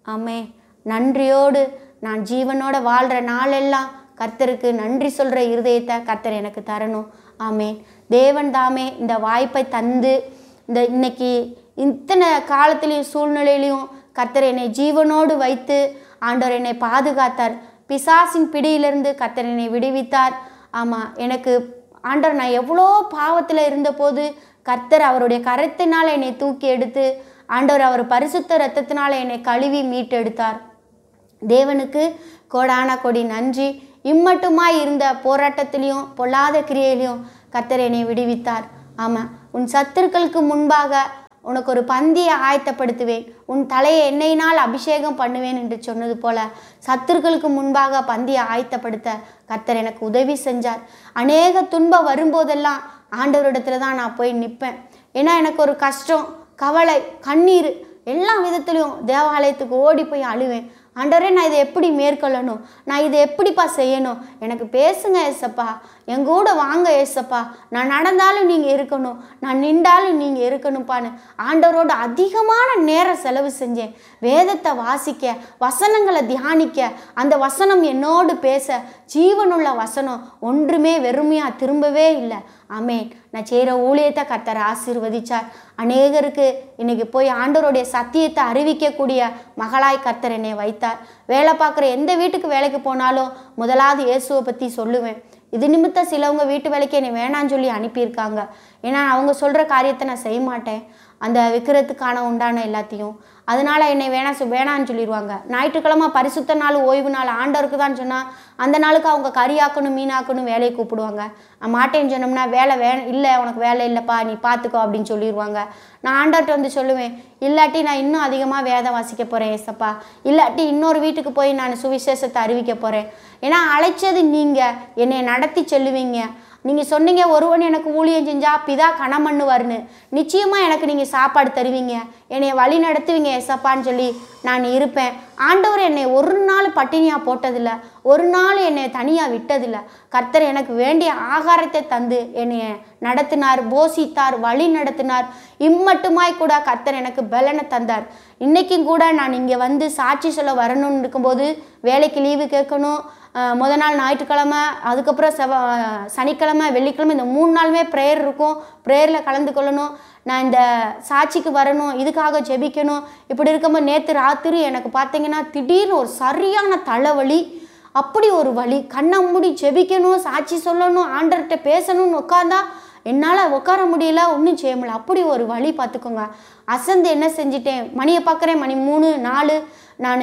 ஆமே நன்றியோடு நான் ஜீவனோட வாழ்கிற நாளெல்லாம் கர்த்தருக்கு நன்றி சொல்கிற இருதயத்தை கர்த்தர் எனக்கு தரணும் ஆமேன் தேவன் தாமே இந்த வாய்ப்பை தந்து இந்த இன்னைக்கு இத்தனை காலத்திலையும் சூழ்நிலையிலையும் கர்த்தர் என்னை ஜீவனோடு வைத்து ஆண்டவர் என்னை பாதுகாத்தார் பிசாசின் பிடியிலிருந்து கர்த்தர் என்னை விடுவித்தார் ஆமாம் எனக்கு ஆண்டவர் நான் எவ்வளோ பாவத்தில் இருந்தபோது கர்த்தர் அவருடைய கரத்தினால் என்னை தூக்கி எடுத்து ஆண்டவர் அவர் பரிசுத்த இரத்தத்தினால் என்னை கழுவி மீட்டெடுத்தார் தேவனுக்கு கோடான கொடி நன்றி இம்மட்டுமாய் இருந்த போராட்டத்திலையும் பொல்லாத கிரியையிலையும் கர்த்தர் என்னை விடுவித்தார் ஆமாம் உன் சத்துருக்களுக்கு முன்பாக உனக்கு ஒரு பந்தியை ஆயத்தப்படுத்துவேன் உன் தலையை எண்ணெயினால் அபிஷேகம் பண்ணுவேன் என்று சொன்னது போல சத்துருக்களுக்கு முன்பாக பந்தியை ஆயத்தப்படுத்த கர்த்தர் எனக்கு உதவி செஞ்சார் அநேக துன்பம் வரும்போதெல்லாம் ஆண்டவரிடத்துல தான் நான் போய் நிற்பேன் ஏன்னா எனக்கு ஒரு கஷ்டம் கவலை கண்ணீர் எல்லா விதத்துலையும் தேவாலயத்துக்கு ஓடி போய் அழுவேன் ஆண்டவரே நான் இதை எப்படி மேற்கொள்ளணும் நான் இதை எப்படிப்பா செய்யணும் எனக்கு பேசுங்க ஏசப்பா என் கூட வாங்க ஏசப்பா நான் நடந்தாலும் நீங்கள் இருக்கணும் நான் நின்றாலும் நீங்கள் இருக்கணும்ப்பான்னு ஆண்டவரோட அதிகமான நேரம் செலவு செஞ்சேன் வேதத்தை வாசிக்க வசனங்களை தியானிக்க அந்த வசனம் என்னோடு பேச ஜீவனுள்ள வசனம் ஒன்றுமே வெறுமையாக திரும்பவே இல்லை ஆமேன் நான் செய்கிற ஊழியத்தை கர்த்தர் ஆசீர்வதிச்சார் அநேகருக்கு இன்னைக்கு போய் ஆண்டவருடைய சத்தியத்தை அறிவிக்கக்கூடிய மகளாய் கர்த்தர் என்னை வைத்தார் வேலை பார்க்குற எந்த வீட்டுக்கு வேலைக்கு போனாலும் முதலாவது இயேசுவை பற்றி சொல்லுவேன் இது நிமித்தம் சிலவங்க வீட்டு வேலைக்கு என்னை வேணான்னு சொல்லி அனுப்பியிருக்காங்க ஏன்னா அவங்க சொல்கிற காரியத்தை நான் செய்ய மாட்டேன் அந்த விற்கிறதுக்கான உண்டான எல்லாத்தையும் அதனால என்னை வேணாம் சொ- வேணான்னு சொல்லிடுவாங்க ஞாயிற்றுக்கிழமை பரிசுத்த நாள் ஓய்வு நாள் ஆண்டவருக்கு தான் சொன்னால் அந்த நாளுக்கு அவங்க கறியாக்கணும் மீனாக்கணும் வேலையை கூப்பிடுவாங்க நான் மாட்டேன்னு சொன்னோம்னா வேலை வே இல்லை உனக்கு வேலை இல்லைப்பா நீ பார்த்துக்கோ அப்படின்னு சொல்லிடுவாங்க நான் ஆண்டவர்கிட்ட வந்து சொல்லுவேன் இல்லாட்டி நான் இன்னும் அதிகமாக வேதம் வாசிக்க போகிறேன் ஏசப்பா இல்லாட்டி இன்னொரு வீட்டுக்கு போய் நான் சுவிசேஷத்தை அறிவிக்க போகிறேன் ஏன்னா அழைச்சது நீங்கள் என்னை நடத்தி செல்லுவீங்க நீங்கள் சொன்னீங்க ஒருவன் எனக்கு ஊழியம் செஞ்சா பிதா கணம் பண்ணுவார்னு நிச்சயமாக எனக்கு நீங்கள் சாப்பாடு தருவீங்க என்னை வழி நடத்துவீங்க எசப்பான்னு சொல்லி நான் இருப்பேன் ஆண்டவர் என்னை ஒரு நாள் பட்டினியாக போட்டதில்ல ஒரு நாள் என்னை தனியாக விட்டதில்ல கர்த்தர் எனக்கு வேண்டிய ஆகாரத்தை தந்து என்னை நடத்தினார் போஷித்தார் வழி நடத்தினார் இம்மட்டுமாய் கூட கர்த்தர் எனக்கு பலனை தந்தார் இன்றைக்கும் கூட நான் இங்கே வந்து சாட்சி சொல்ல வரணும்னு இருக்கும்போது வேலைக்கு லீவு கேட்கணும் அஹ் முத நாள் ஞாயிற்றுக்கிழமை அதுக்கப்புறம் செவ சனிக்கிழமை வெள்ளிக்கிழமை இந்த மூணு நாளுமே ப்ரேயர் இருக்கும் ப்ரேயரில் கலந்து கொள்ளணும் நான் இந்த சாட்சிக்கு வரணும் இதுக்காக ஜெபிக்கணும் இப்படி இருக்கும்போது நேற்று ராத்திரி எனக்கு பார்த்தீங்கன்னா திடீர்னு ஒரு சரியான தலைவலி அப்படி ஒரு வலி கண்ணை மூடி ஜெபிக்கணும் சாட்சி சொல்லணும் ஆண்டர்கிட்ட பேசணும்னு உட்காந்தா என்னால் உட்கார முடியல ஒன்றும் செய்ய முடியல அப்படி ஒரு வழி பார்த்துக்கோங்க அசந்து என்ன செஞ்சிட்டேன் மணியை பார்க்குறேன் மணி மூணு நாலு நான்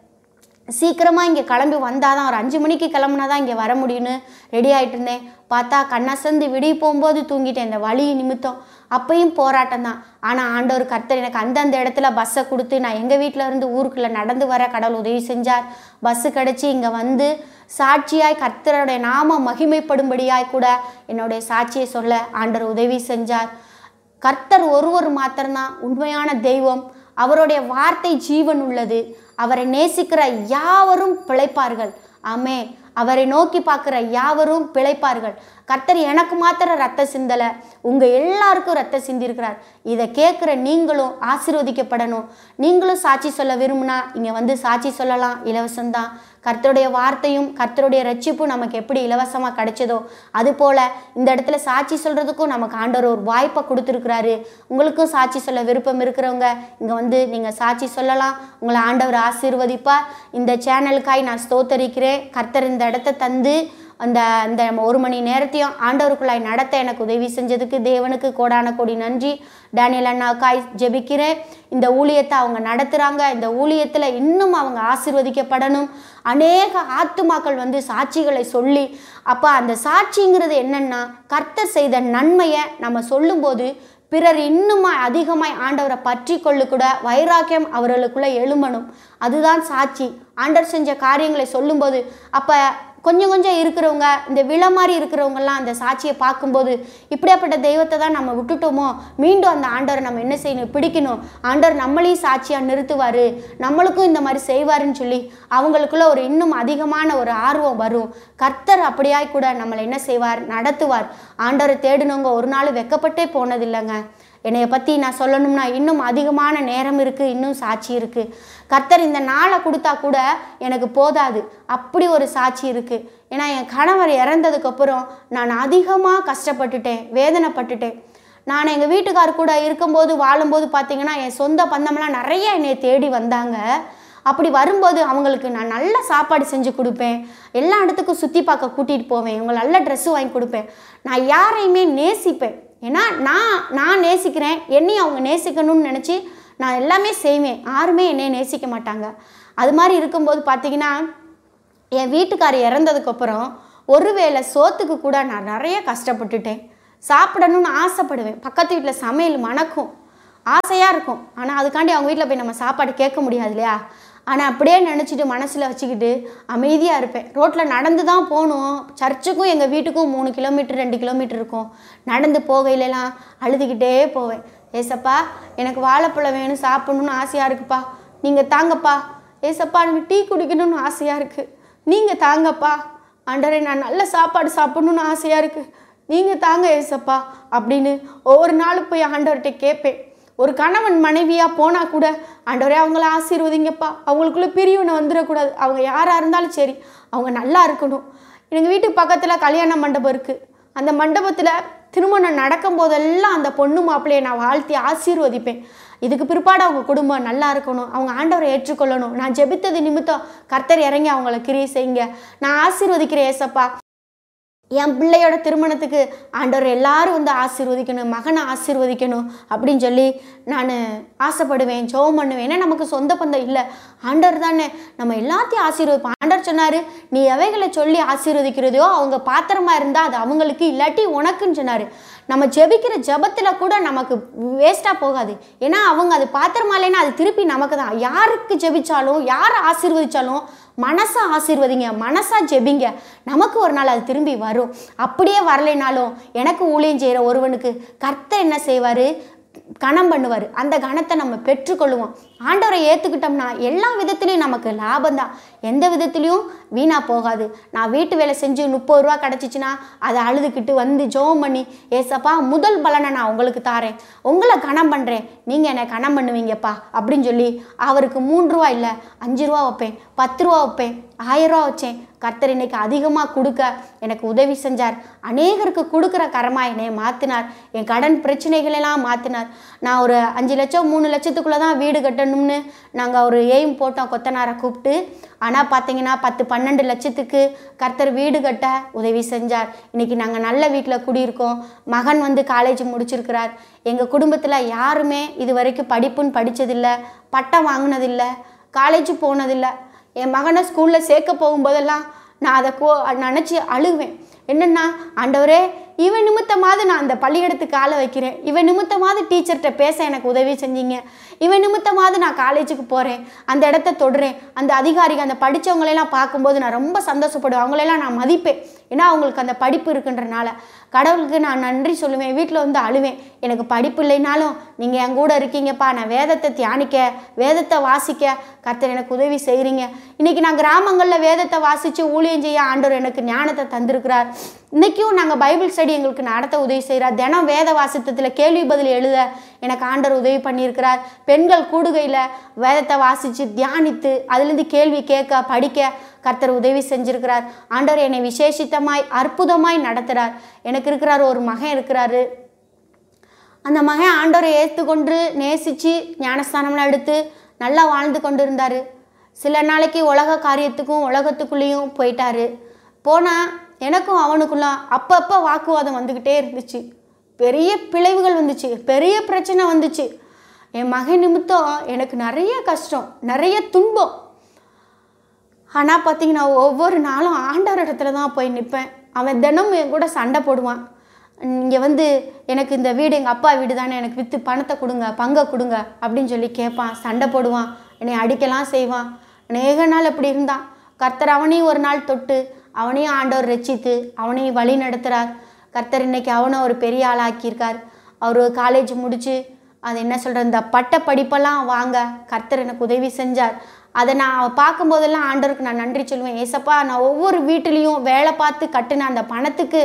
சீக்கிரமாக இங்கே கிளம்பி வந்தால் தான் ஒரு அஞ்சு மணிக்கு கிளம்புனா தான் இங்கே வர முடியும்னு ரெடி ஆகிட்டு இருந்தேன் பார்த்தா கண்ணசந்து விடிய போகும்போது தூங்கிட்டேன் இந்த வழி நிமித்தம் அப்பயும் போராட்டம் தான் ஆனால் ஆண்டவர் கர்த்தர் எனக்கு அந்தந்த இடத்துல பஸ்ஸை கொடுத்து நான் எங்கள் வீட்டில் இருந்து ஊருக்குள்ளே நடந்து வர கடவுள் உதவி செஞ்சார் பஸ்ஸு கிடச்சி இங்கே வந்து சாட்சியாய் கர்த்தருடைய நாம மகிமைப்படும்படியாய் கூட என்னுடைய சாட்சியை சொல்ல ஆண்டவர் உதவி செஞ்சார் கர்த்தர் ஒருவர் மாத்திரம்தான் உண்மையான தெய்வம் அவருடைய வார்த்தை ஜீவன் உள்ளது அவரை நேசிக்கிற யாவரும் பிழைப்பார்கள் ஆமே அவரை நோக்கி பார்க்குற யாவரும் பிழைப்பார்கள் கர்த்தர் எனக்கு மாத்திரம் ரத்த சிந்தலை உங்கள் எல்லாருக்கும் ரத்த சிந்திருக்கிறார் இதை கேட்குற நீங்களும் ஆசீர்வதிக்கப்படணும் நீங்களும் சாட்சி சொல்ல விரும்புனா இங்கே வந்து சாட்சி சொல்லலாம் இலவசம்தான் கர்த்தருடைய வார்த்தையும் கர்த்தருடைய ரட்சிப்பும் நமக்கு எப்படி இலவசமாக கிடைச்சதோ அதுபோல் இந்த இடத்துல சாட்சி சொல்கிறதுக்கும் நமக்கு ஆண்டவர் ஒரு வாய்ப்பை கொடுத்துருக்குறாரு உங்களுக்கும் சாட்சி சொல்ல விருப்பம் இருக்கிறவங்க இங்கே வந்து நீங்கள் சாட்சி சொல்லலாம் உங்களை ஆண்டவர் ஆசீர்வதிப்பார் இந்த சேனலுக்காய் நான் ஸ்தோத்தரிக்கிறேன் கர்த்தர் இந்த இடத்த தந்து அந்த அந்த ஒரு மணி நேரத்தையும் ஆண்டவருக்குள்ளாய் நடத்த எனக்கு உதவி செஞ்சதுக்கு தேவனுக்கு கோடான கோடி நன்றி டேனியல் அண்ணாக்காய் ஜெபிக்கிறேன் இந்த ஊழியத்தை அவங்க நடத்துகிறாங்க இந்த ஊழியத்தில் இன்னும் அவங்க ஆசீர்வதிக்கப்படணும் அநேக ஆத்துமாக்கள் வந்து சாட்சிகளை சொல்லி அப்போ அந்த சாட்சிங்கிறது என்னன்னா கர்த்தர் செய்த நன்மையை நம்ம சொல்லும்போது பிறர் இன்னுமாய் அதிகமாய் ஆண்டவரை பற்றி கொள்ளு கூட வைராக்கியம் அவர்களுக்குள்ள எழும்பணும் அதுதான் சாட்சி ஆண்டவர் செஞ்ச காரியங்களை சொல்லும்போது அப்போ கொஞ்சம் கொஞ்சம் இருக்கிறவங்க இந்த விழ மாதிரி இருக்கிறவங்கெல்லாம் அந்த சாட்சியை பார்க்கும்போது இப்படியாப்பட்ட தெய்வத்தை தான் நம்ம விட்டுட்டோமோ மீண்டும் அந்த ஆண்டவரை நம்ம என்ன செய்யணும் பிடிக்கணும் ஆண்டவர் நம்மளையும் சாட்சியாக நிறுத்துவார் நம்மளுக்கும் இந்த மாதிரி செய்வாருன்னு சொல்லி அவங்களுக்குள்ள ஒரு இன்னும் அதிகமான ஒரு ஆர்வம் வரும் கர்த்தர் அப்படியாய் கூட நம்மளை என்ன செய்வார் நடத்துவார் ஆண்டவரை தேடினவங்க ஒரு நாள் வெக்கப்பட்டே போனதில்லைங்க என்னைய பற்றி நான் சொல்லணும்னா இன்னும் அதிகமான நேரம் இருக்குது இன்னும் சாட்சி இருக்குது கர்த்தர் இந்த நாளை கொடுத்தா கூட எனக்கு போதாது அப்படி ஒரு சாட்சி இருக்குது ஏன்னா என் கணவர் இறந்ததுக்கப்புறம் நான் அதிகமாக கஷ்டப்பட்டுட்டேன் வேதனைப்பட்டுட்டேன் நான் எங்கள் வீட்டுக்கார் கூட இருக்கும்போது வாழும்போது பார்த்தீங்கன்னா என் சொந்த பந்தம்லாம் நிறைய என்னை தேடி வந்தாங்க அப்படி வரும்போது அவங்களுக்கு நான் நல்ல சாப்பாடு செஞ்சு கொடுப்பேன் எல்லா இடத்துக்கும் சுற்றி பார்க்க கூட்டிகிட்டு போவேன் இவங்க நல்ல ட்ரெஸ்ஸு வாங்கி கொடுப்பேன் நான் யாரையுமே நேசிப்பேன் ஏன்னா நான் நான் நேசிக்கிறேன் என்னையும் அவங்க நேசிக்கணும்னு நினச்சி நான் எல்லாமே செய்வேன் யாருமே என்னைய நேசிக்க மாட்டாங்க அது மாதிரி இருக்கும்போது பார்த்தீங்கன்னா என் வீட்டுக்கார் இறந்ததுக்கப்புறம் ஒருவேளை சோத்துக்கு கூட நான் நிறைய கஷ்டப்பட்டுட்டேன் சாப்பிடணும்னு ஆசைப்படுவேன் பக்கத்து வீட்டில் சமையல் மணக்கும் ஆசையாக இருக்கும் ஆனால் அதுக்காண்டி அவங்க வீட்டில் போய் நம்ம சாப்பாடு கேட்க முடியாது இல்லையா ஆனால் அப்படியே நினச்சிட்டு மனசில் வச்சுக்கிட்டு அமைதியாக இருப்பேன் ரோட்டில் நடந்து தான் போகணும் சர்ச்சுக்கும் எங்கள் வீட்டுக்கும் மூணு கிலோமீட்டர் ரெண்டு கிலோமீட்டர் இருக்கும் நடந்து போகையிலலாம் அழுதுகிட்டே போவேன் ஏசப்பா எனக்கு வாழைப்பழம் வேணும் சாப்பிடணும்னு ஆசையாக இருக்குப்பா நீங்கள் தாங்கப்பா ஏசப்பா எனக்கு டீ குடிக்கணும்னு ஆசையாக இருக்குது நீங்கள் தாங்கப்பா ஆண்டவரே நான் நல்ல சாப்பாடு சாப்பிடணும்னு ஆசையாக இருக்குது நீங்கள் தாங்க ஏசப்பா அப்படின்னு ஒவ்வொரு நாளும் போய் ஆண்டவர்கிட்ட கேட்பேன் ஒரு கணவன் மனைவியாக போனால் கூட ஆண்டவரே அவங்கள ஆசீர்வதிங்கப்பா அவங்களுக்குள்ள பிரிவினை வந்துடக்கூடாது அவங்க யாராக இருந்தாலும் சரி அவங்க நல்லா இருக்கணும் எங்கள் வீட்டுக்கு பக்கத்தில் கல்யாண மண்டபம் இருக்குது அந்த மண்டபத்தில் திருமணம் நடக்கும் போதெல்லாம் அந்த பொண்ணு மாப்பிள்ளையை நான் வாழ்த்தி ஆசீர்வதிப்பேன் இதுக்கு பிற்பாடு அவங்க குடும்பம் நல்லா இருக்கணும் அவங்க ஆண்டவரை ஏற்றுக்கொள்ளணும் நான் ஜெபித்தது நிமித்தம் கர்த்தர் இறங்கி அவங்கள கிரியை செய்யுங்க நான் ஆசீர்வதிக்கிறேன் ஏசப்பா என் பிள்ளையோட திருமணத்துக்கு ஆண்டவர் எல்லாரும் வந்து ஆசீர்வதிக்கணும் மகனை ஆசீர்வதிக்கணும் அப்படின்னு சொல்லி நான் ஆசைப்படுவேன் ஜெபம் பண்ணுவேன் ஏன்னா நமக்கு சொந்த பந்தம் இல்லை ஆண்டவர் தானே நம்ம எல்லாத்தையும் ஆசீர்வதிப்போம் ஆண்டவர் சொன்னார் நீ எவைகளை சொல்லி ஆசீர்வதிக்கிறதையோ அவங்க பாத்திரமா இருந்தால் அது அவங்களுக்கு இல்லாட்டி உனக்குன்னு சொன்னார் நம்ம ஜெபிக்கிற ஜெபத்தில் கூட நமக்கு வேஸ்ட்டாக போகாது ஏன்னா அவங்க அது பாத்திரமா இல்லைன்னா அது திருப்பி நமக்கு தான் யாருக்கு ஜெபிச்சாலும் யாரை ஆசீர்வதிச்சாலும் மனசா ஆசீர்வதிங்க மனசா ஜெபிங்க நமக்கு ஒரு நாள் அது திரும்பி வரும் அப்படியே வரலைனாலும் எனக்கு ஊழியம் செய்கிற ஒருவனுக்கு கர்த்தர் என்ன செய்வார் கணம் பண்ணுவார் அந்த கணத்தை நம்ம பெற்றுக்கொள்ளுவோம் ஆண்டவரை ஏற்றுக்கிட்டோம்னா எல்லா விதத்துலேயும் நமக்கு லாபம் தான் எந்த விதத்துலேயும் வீணாக போகாது நான் வீட்டு வேலை செஞ்சு முப்பது ரூபா கிடச்சிச்சின்னா அதை அழுதுகிட்டு வந்து ஜோம் பண்ணி ஏசப்பா முதல் பலனை நான் உங்களுக்கு தாரேன் உங்களை கணம் பண்ணுறேன் நீங்கள் என்னை கணம் பண்ணுவீங்கப்பா அப்படின்னு சொல்லி அவருக்கு மூன்று ரூபா இல்லை அஞ்சு ரூபா வைப்பேன் பத்து ரூபா வைப்பேன் ஆயிரம் ரூபா வச்சேன் கர்த்தர் இன்னைக்கு அதிகமாக கொடுக்க எனக்கு உதவி செஞ்சார் அநேகருக்கு கொடுக்குற கரமாக என்னை மாற்றினார் என் கடன் பிரச்சனைகளெல்லாம் மாற்றினார் நான் ஒரு அஞ்சு லட்சம் மூணு லட்சத்துக்குள்ளே தான் வீடு கட்டணும்னு நாங்கள் ஒரு எய்ம் போட்டோம் கொத்தனாரை கூப்பிட்டு ஆனால் பார்த்தீங்கன்னா பத்து பன்னெண்டு லட்சத்துக்கு கர்த்தர் வீடு கட்ட உதவி செஞ்சார் இன்னைக்கு நாங்கள் நல்ல வீட்டில் குடியிருக்கோம் மகன் வந்து காலேஜ் முடிச்சிருக்கிறார் எங்கள் குடும்பத்தில் யாருமே இது வரைக்கும் படிப்புன்னு படித்ததில்லை பட்டம் வாங்கினதில்லை காலேஜ் போனதில்லை என் மகனை ஸ்கூலில் சேர்க்க போகும்போதெல்லாம் நான் அதை கோ நினச்சி அழுவேன் என்னென்னா ஆண்டவரே இவன் நிமித்தமாவது நான் அந்த பள்ளியிடத்துக்கு ஆளை வைக்கிறேன் இவன் நிமித்தமாவது டீச்சர்கிட்ட பேச எனக்கு உதவி செஞ்சீங்க இவன் நிமித்தமாவது நான் காலேஜுக்கு போகிறேன் அந்த இடத்த தொடுறேன் அந்த அதிகாரிகள் அந்த படித்தவங்களெல்லாம் பார்க்கும்போது நான் ரொம்ப சந்தோஷப்படுவேன் அவங்களெல்லாம் நான் மதிப்பேன் ஏன்னா அவங்களுக்கு அந்த படிப்பு இருக்குன்றனால கடவுளுக்கு நான் நன்றி சொல்லுவேன் வீட்டில் வந்து அழுவேன் எனக்கு படிப்பு இல்லைனாலும் நீங்கள் என் கூட இருக்கீங்கப்பா நான் வேதத்தை தியானிக்க வேதத்தை வாசிக்க கர்த்தர் எனக்கு உதவி செய்கிறீங்க இன்றைக்கி நான் கிராமங்களில் வேதத்தை வாசித்து ஊழியம் செய்ய ஆண்டவர் எனக்கு ஞானத்தை தந்திருக்கிறார் இன்றைக்கும் நாங்கள் பைபிள் ஸ்டடி எங்களுக்கு நடத்த உதவி செய்கிறார் தினம் வேத வாசித்தத்தில் கேள்வி பதில் எழுத எனக்கு ஆண்டவர் உதவி பண்ணியிருக்கிறார் பெண்கள் கூடுகையில் வேதத்தை வாசித்து தியானித்து அதுலேருந்து கேள்வி கேட்க படிக்க கர்த்தர் உதவி செஞ்சிருக்கிறார் ஆண்டவர் என்னை விசேஷித்தமாய் அற்புதமாய் நடத்துகிறார் எனக்கு இருக்கிறார் ஒரு மகன் இருக்கிறாரு அந்த மகன் ஆண்டவரை ஏற்றுக்கொண்டு நேசித்து ஞானஸ்தானம்லாம் எடுத்து நல்லா வாழ்ந்து கொண்டு இருந்தார் சில நாளைக்கு உலக காரியத்துக்கும் உலகத்துக்குள்ளேயும் போயிட்டாரு போனால் எனக்கும் அவனுக்குள்ள அப்பப்போ வாக்குவாதம் வந்துக்கிட்டே இருந்துச்சு பெரிய பிழைவுகள் வந்துச்சு பெரிய பிரச்சனை வந்துச்சு என் மகன் நிமித்தம் எனக்கு நிறைய கஷ்டம் நிறைய துன்பம் ஆனால் பார்த்தீங்கன்னா ஒவ்வொரு நாளும் ஆண்டவர் இடத்துல தான் போய் நிற்பேன் அவன் தினமும் என் கூட சண்டை போடுவான் இங்கே வந்து எனக்கு இந்த வீடு எங்கள் அப்பா வீடு தானே எனக்கு விற்று பணத்தை கொடுங்க பங்கை கொடுங்க அப்படின்னு சொல்லி கேட்பான் சண்டை போடுவான் என்னை அடிக்கலாம் செய்வான் அநேக நாள் இப்படி இருந்தான் கர்த்தர் அவனையும் ஒரு நாள் தொட்டு அவனையும் ஆண்டவர் ரட்சித்து அவனையும் வழி நடத்துகிறார் கர்த்தர் இன்னைக்கு அவனை ஒரு பெரிய ஆளாக்கியிருக்கார் அவர் காலேஜ் முடித்து அது என்ன சொல்கிறது இந்த பட்ட படிப்பெல்லாம் வாங்க கர்த்தர் எனக்கு உதவி செஞ்சார் அதை நான் பார்க்கும்போதெல்லாம் ஆண்டவருக்கு நான் நன்றி சொல்லுவேன் ஏசப்பா நான் ஒவ்வொரு வீட்டிலையும் வேலை பார்த்து கட்டின அந்த பணத்துக்கு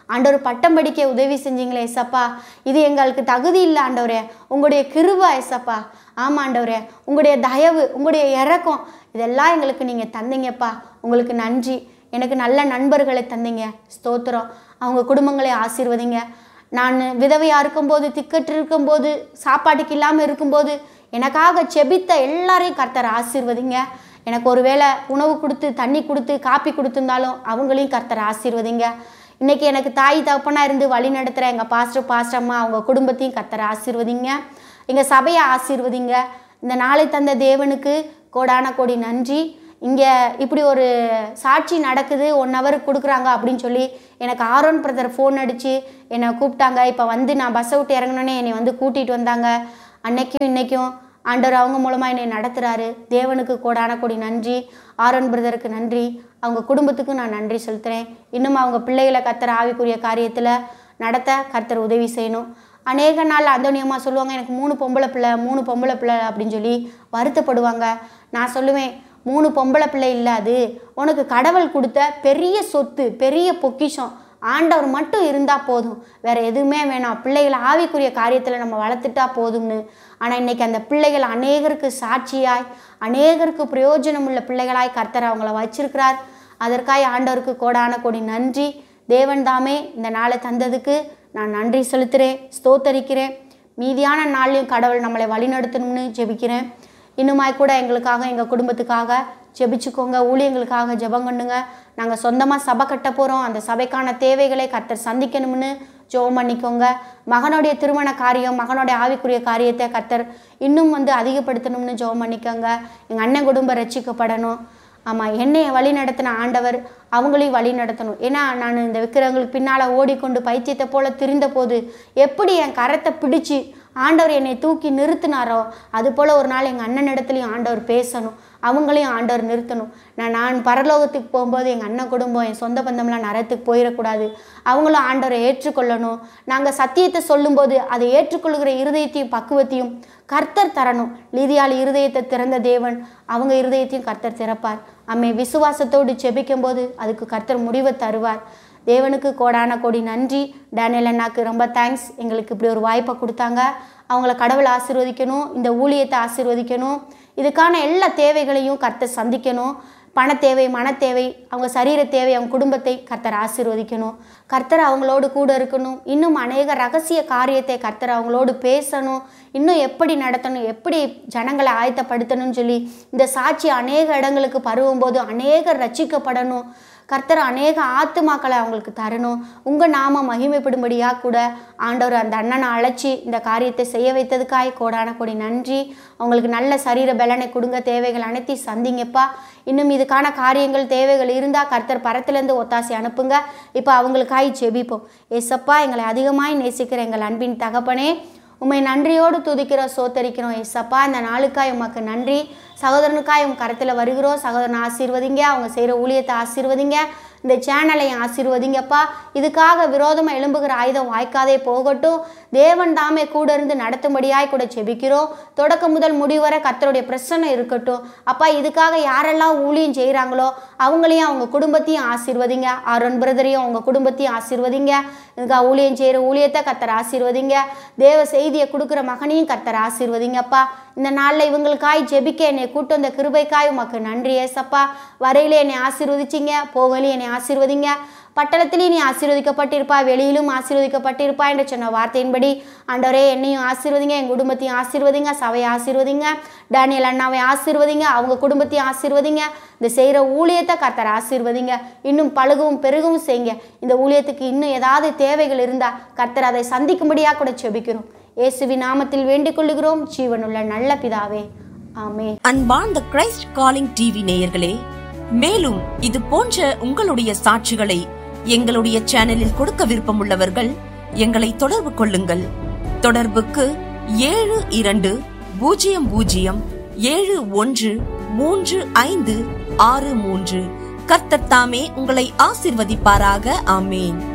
ஆண்டவர் பட்டம் படிக்க உதவி செஞ்சீங்களே ஏசப்பா இது எங்களுக்கு தகுதி இல்லை ஆண்டவரே உங்களுடைய கிருபா ஏசப்பா ஆமாம் ஆண்டவரே உங்களுடைய தயவு உங்களுடைய இறக்கம் இதெல்லாம் எங்களுக்கு நீங்கள் தந்தீங்கப்பா உங்களுக்கு நன்றி எனக்கு நல்ல நண்பர்களை தந்தீங்க ஸ்தோத்திரம் அவங்க குடும்பங்களை ஆசீர்வதிங்க நான் விதவையாக இருக்கும்போது திக்கற்று இருக்கும்போது சாப்பாட்டுக்கு இல்லாமல் இருக்கும்போது எனக்காக செபித்த எல்லாரையும் கர்த்தர் ஆசீர்வதிங்க எனக்கு ஒருவேளை உணவு கொடுத்து தண்ணி கொடுத்து காப்பி கொடுத்துருந்தாலும் அவங்களையும் கர்த்தர் ஆசீர்வதிங்க இன்னைக்கு எனக்கு தாய் தகப்பனாக இருந்து வழி நடத்துகிற எங்கள் பாஸ்டர் பாஸ்டம்மா அவங்க குடும்பத்தையும் கர்த்தர் ஆசீர்வதிங்க எங்கள் சபையை ஆசீர்வதிங்க இந்த நாளை தந்த தேவனுக்கு கோடான கோடி நன்றி இங்கே இப்படி ஒரு சாட்சி நடக்குது ஒன் ஹவர் கொடுக்குறாங்க அப்படின்னு சொல்லி எனக்கு ஆரோன் பிரதர் ஃபோன் அடித்து என்னை கூப்பிட்டாங்க இப்போ வந்து நான் பஸ்ஸை விட்டு இறங்கினோன்னே என்னை வந்து கூட்டிகிட்டு வந்தாங்க அன்னைக்கும் இன்னைக்கும் ஆண்டவர் அவங்க மூலமாக என்னை நடத்துகிறாரு தேவனுக்கு கோடான கோடி நன்றி ஆரோன் பிரதருக்கு நன்றி அவங்க குடும்பத்துக்கும் நான் நன்றி செலுத்துகிறேன் இன்னும் அவங்க பிள்ளைகளை கத்தர் ஆவிக்குரிய காரியத்தில் நடத்த கர்த்தர் உதவி செய்யணும் அநேக நாள் அந்தோனியம்மா சொல்லுவாங்க எனக்கு மூணு பொம்பளை பிள்ளை மூணு பொம்பளை பிள்ளை அப்படின்னு சொல்லி வருத்தப்படுவாங்க நான் சொல்லுவேன் மூணு பொம்பளை பிள்ளை இல்லை அது உனக்கு கடவுள் கொடுத்த பெரிய சொத்து பெரிய பொக்கிஷம் ஆண்டவர் மட்டும் இருந்தால் போதும் வேற எதுவுமே வேணாம் பிள்ளைகளை ஆவிக்குரிய காரியத்தில் நம்ம வளர்த்துட்டா போதும்னு ஆனால் இன்னைக்கு அந்த பிள்ளைகள் அநேகருக்கு சாட்சியாய் அநேகருக்கு பிரயோஜனம் உள்ள பிள்ளைகளாய் கர்த்தர் அவங்கள வச்சிருக்கிறார் அதற்காய் ஆண்டவருக்கு கோடான கோடி நன்றி தேவன் தாமே இந்த நாளை தந்ததுக்கு நான் நன்றி செலுத்துகிறேன் ஸ்தோத்தரிக்கிறேன் மீதியான நாள்லையும் கடவுள் நம்மளை வழிநடத்தணும்னு ஜெபிக்கிறேன் இன்னுமாய் கூட எங்களுக்காக எங்கள் குடும்பத்துக்காக ஜெபிச்சுக்கோங்க ஊழியங்களுக்காக ஜெபம் பண்ணுங்க நாங்கள் சொந்தமாக சபை கட்ட போகிறோம் அந்த சபைக்கான தேவைகளை கர்த்தர் சந்திக்கணும்னு ஜெபம் பண்ணிக்கோங்க மகனுடைய திருமண காரியம் மகனுடைய ஆவிக்குரிய காரியத்தை கர்த்தர் இன்னும் வந்து அதிகப்படுத்தணும்னு ஜெபம் பண்ணிக்கோங்க எங்கள் அண்ணன் குடும்பம் ரட்சிக்கப்படணும் ஆமாம் என்னைய வழி நடத்தின ஆண்டவர் அவங்களையும் வழி நடத்தணும் ஏன்னா நான் இந்த விக்கிரங்களுக்கு பின்னால் ஓடிக்கொண்டு பைத்தியத்தை போல திரிந்த போது எப்படி என் கரத்தை பிடிச்சு ஆண்டவர் என்னை தூக்கி நிறுத்தினாரோ அது போல் ஒரு நாள் எங்கள் அண்ணன் இடத்துலையும் ஆண்டவர் பேசணும் அவங்களையும் ஆண்டவர் நிறுத்தணும் நான் நான் பரலோகத்துக்கு போகும்போது எங்கள் அண்ணன் குடும்பம் என் சொந்த பந்தம்லாம் நரத்துக்கு போயிடக்கூடாது அவங்களும் ஆண்டவரை ஏற்றுக்கொள்ளணும் நாங்கள் சத்தியத்தை சொல்லும்போது அதை ஏற்றுக்கொள்கிற இருதயத்தையும் பக்குவத்தையும் கர்த்தர் தரணும் லீதியால் இருதயத்தை திறந்த தேவன் அவங்க இருதயத்தையும் கர்த்தர் திறப்பார் அம்மை விசுவாசத்தோடு செபிக்கும் போது அதுக்கு கர்த்தர் முடிவை தருவார் தேவனுக்கு கோடான கோடி நன்றி டேனியல் அண்ணாக்கு ரொம்ப தேங்க்ஸ் எங்களுக்கு இப்படி ஒரு வாய்ப்பை கொடுத்தாங்க அவங்கள கடவுள் ஆசீர்வதிக்கணும் இந்த ஊழியத்தை ஆசீர்வதிக்கணும் இதுக்கான எல்லா தேவைகளையும் கர்த்தர் சந்திக்கணும் பண தேவை மன தேவை அவங்க சரீர தேவை அவங்க குடும்பத்தை கர்த்தர் ஆசீர்வதிக்கணும் கர்த்தர் அவங்களோடு கூட இருக்கணும் இன்னும் அநேக ரகசிய காரியத்தை கர்த்தர் அவங்களோடு பேசணும் இன்னும் எப்படி நடத்தணும் எப்படி ஜனங்களை ஆயத்தப்படுத்தணும்னு சொல்லி இந்த சாட்சி அநேக இடங்களுக்கு பருவும்போது அநேகர் ரட்சிக்கப்படணும் கர்த்தர் அநேக ஆத்துமாக்களை அவங்களுக்கு தரணும் உங்கள் நாம மகிமைப்படும்படியாக கூட ஆண்டவர் அந்த அண்ணனை அழைச்சி இந்த காரியத்தை செய்ய வைத்ததுக்காய் கோடான கோடி நன்றி அவங்களுக்கு நல்ல சரீர பலனை கொடுங்க தேவைகள் அனைத்தையும் சந்திங்கப்பா இன்னும் இதுக்கான காரியங்கள் தேவைகள் இருந்தால் கர்த்தர் பரத்திலேருந்து ஒத்தாசை அனுப்புங்க இப்போ அவங்களுக்காய் ஜெபிப்போம் ஏசப்பா எங்களை அதிகமாய் நேசிக்கிற எங்கள் அன்பின் தகப்பனே உம்மை நன்றியோடு துதிக்கிறோம் சோத்தரிக்கிறோம் ஏசப்பா இந்த நாளுக்காய் உமக்கு நன்றி சகோதரனுக்காய் உங்க கருத்தில் வருகிறோம் சகோதரனை ஆசீர்வதிங்க அவங்க செய்கிற ஊழியத்தை ஆசீர்வதிங்க இந்த சேனலையும் ஆசீர்வதிங்கப்பா இதுக்காக விரோதமாக எழும்புகிற ஆயுதம் வாய்க்காதே போகட்டும் தேவன் தாமே கூட இருந்து நடத்தும்படியாய் கூட செபிக்கிறோம் தொடக்கம் முதல் முடிவரை கர்த்தருடைய பிரச்சனை இருக்கட்டும் அப்பா இதுக்காக யாரெல்லாம் ஊழியம் செய்கிறாங்களோ அவங்களையும் அவங்க குடும்பத்தையும் ஆசீர்வதிங்க ஆரோன் பிரதரையும் அவங்க குடும்பத்தையும் ஆசீர்வதிங்க இதுக்காக ஊழியம் செய்கிற ஊழியத்தை கர்த்தர் ஆசீர்வதிங்க தேவ செய்தியை கொடுக்குற மகனையும் கர்த்தர் ஆசீர்வதிங்கப்பா இந்த நாளில் இவங்களுக்காய் ஜெபிக்க என்னை கூட்டு வந்த கிருபைக்காய் உமக்கு நன்றி ஏசப்பா வரையில என்னை ஆசீர்வதிச்சிங்க போகலையும் என்னை ஆசீர்வதிங்க பட்டணத்திலையும் நீ ஆசீர்வதிக்கப்பட்டிருப்பா வெளியிலும் ஆசீர்வதிக்கப்பட்டிருப்பா என்று சொன்ன வார்த்தையின்படி ஆண்டவரே என்னையும் ஆசீர்வதிங்க என் குடும்பத்தையும் ஆசீர்வதிங்க சபையை ஆசீர்வதிங்க டேனியல் அண்ணாவை ஆசீர்வதிங்க அவங்க குடும்பத்தையும் ஆசீர்வதிங்க இந்த செய்கிற ஊழியத்தை கர்த்தர் ஆசீர்வதிங்க இன்னும் பழுகவும் பெருகவும் செய்யுங்க இந்த ஊழியத்துக்கு இன்னும் ஏதாவது தேவைகள் இருந்தால் கர்த்தர் அதை சந்திக்கும்படியாக கூட செபிக்கிறோம் இயேசுவி நாமத்தில் வேண்டிக் கொள்ளுகிறோம் ஜீவனுள்ள நல்ல பிதாவே ஆமே அன்பார்ந்த கிரைஸ்ட் காலிங் டிவி நேயர்களே மேலும் இது போன்ற உங்களுடைய சாட்சிகளை எங்களுடைய சேனலில் கொடுக்க விருப்பமுள்ளவர்கள் எங்களை தொடர்பு கொள்ளுங்கள் தொடர்புக்கு ஏழு இரண்டு பூஜ்ஜியம் பூஜ்ஜியம் ஏழு ஒன்று மூன்று ஐந்து ஆறு மூன்று கர்த்தர் தாமே உங்களை ஆசிர்வதிப்பாராக ஆமேன்